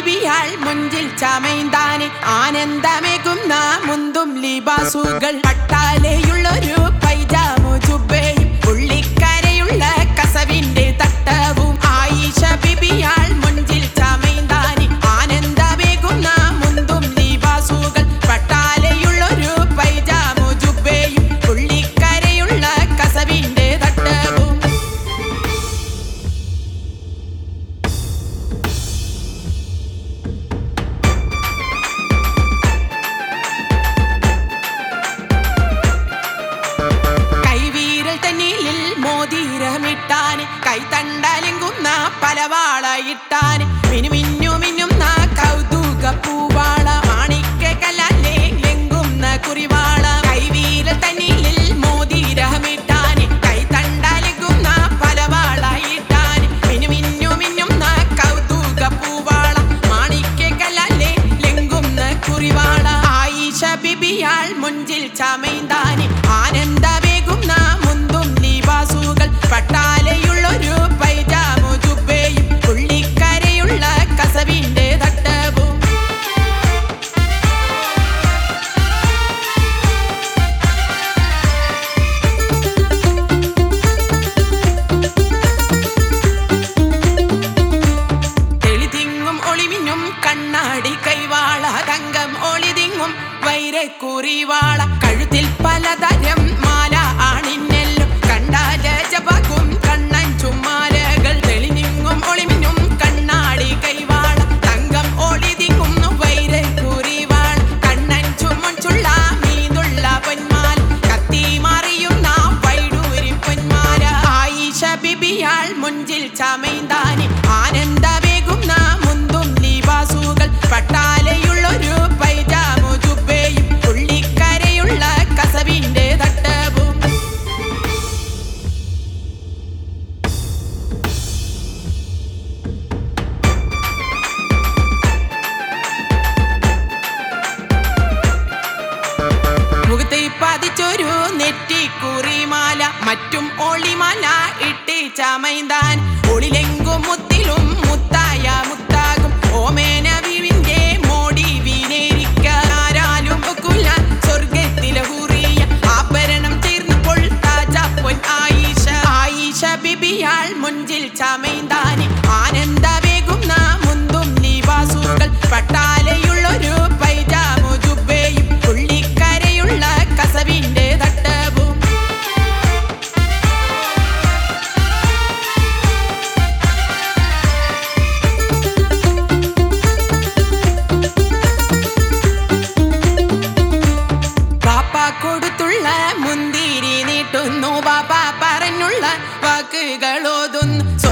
ബിബിയാൾ മുഞ്ചിൽ ചമൈന്താനെ ആനന്ദമേകുന്ന മുന്തും ലിബാസുകൾ പട്ടാലയുള്ളൊരു പൈജാമു ജുബയും ഉള്ളിക്കരയുള്ള കസവിന്റെ തട്ടവും ആയിഷ ബിബിയാൾ മുഞ്ചിൽ ചമൈന്താനെ ആനന്ദമേകുന്ന മുന്തും ലിബാസുകൾ പട്ടാലയുള്ളൊരു പൈജാമു ജുബയും ഉള്ളിക്കരയുള്ള കസവിന്റെ തട്ടവും കൈവീരൽ തന്നിൽ മോതിരമിട്ടാന് കൈത്തണ്ടലിങ്കുന്ന പലവാള ഇട്ടാന് മിനുമിന്നു മിന്നുന്ന കൗതുക പൂവാള മാണിക്ക കല്ലാലെ ലെങ്കുന്ന കുറിവാള കൈവീരൽ തന്നിൽ മോതിരമിട്ടാന് കൈത്തണ്ടലിങ്കുന്ന പലവാള ഇട്ടാന് മിനുമിന്നു മിന്നുന്ന കൗതുക പൂവാള മാണിക്ക കല്ലാലെ ലെങ്കുന്ന കുറിവാള ആയിഷ ബിബിയാൾ മുഞ്ചിൽ ചമൈന്താനി ആനന്ദവേകുന്ന മുന്തും ലിബാസുകൾ പട്ടാലയുള്ളൊരു പൈജാമു ജുബയും പുള്ളിക്കരയുള്ള കസവിന്റെ തട്ടവും തെളിതിങ്ങും ഒളിമിന്നും കണ്ണാടി കൈവാള തങ്കം ഒളിതിങ്ങും വൈരക്കുറിവാള കഴുത്തിൽ പലതരം മാല ആണിന്നെല്ലും കണ്ടാല ജപകും കണ്ണൻ ചുമ്മാലകൾ തെളിനിങ്ങും ഒളിമിന്നും കണ്ണാടി കൈവാള തങ്കം ഒളിതിങ്ങും വൈരക്കുറിവാള കണ്ണൻ ചുമൻ ചുള്ള മീതുള്ള പൊന്മാൽ കത്തി മറിയുന്ന വൈഡൂരി പൊന്മാല ആയിഷ ബിബിയാൾ മുഞ്ചിൽ ചമൈന്താനി ആനന്ദവേകുന്ന മുന്തും ലിബാസുകൾ പട്ടാലയുള്ളൊരു പൈജാമു ജുബയും പുള്ളിക്കരയുള്ള കസവിന്റെ തട്ടവും മുഖത്തെ പതിച്ചൊരു നെറ്റിക്കുറിമാല മറ്റും ഒളിമാല ഇട്ടി ചമൈന്താൻ ഒളിലെങ്കും മുത്തിലും മുത്തായ മുത്താകും ഓമേന വിവിന്റെ മോടി വീനേരിക്കാരാലും ഒക്കുല സ്വർഗത്തിലെ ഹുറിയ ആഭരണം തീർന്നപ്പോൾ താജ പൊൻ ആയിഷ ആയിഷ ബിബിയാൾ മുഞ്ചിൽ ചമൈന്താനി ആനന്ദവേകുന്ന മുന്തും നിവാസുകൾ പട്ടാലയുള്ളൊരു പൈജാമു ജുബയും പുള്ളിക്കരയുള്ള കസവിന്റെ തട്ടവും പാപ്പ കൊടുത്തുള്ള മുന്തിരി നീട്ടുന്നു പാപ്പ പറഞ്ഞുള്ള വാക്കുകൾ ഓതുന്നു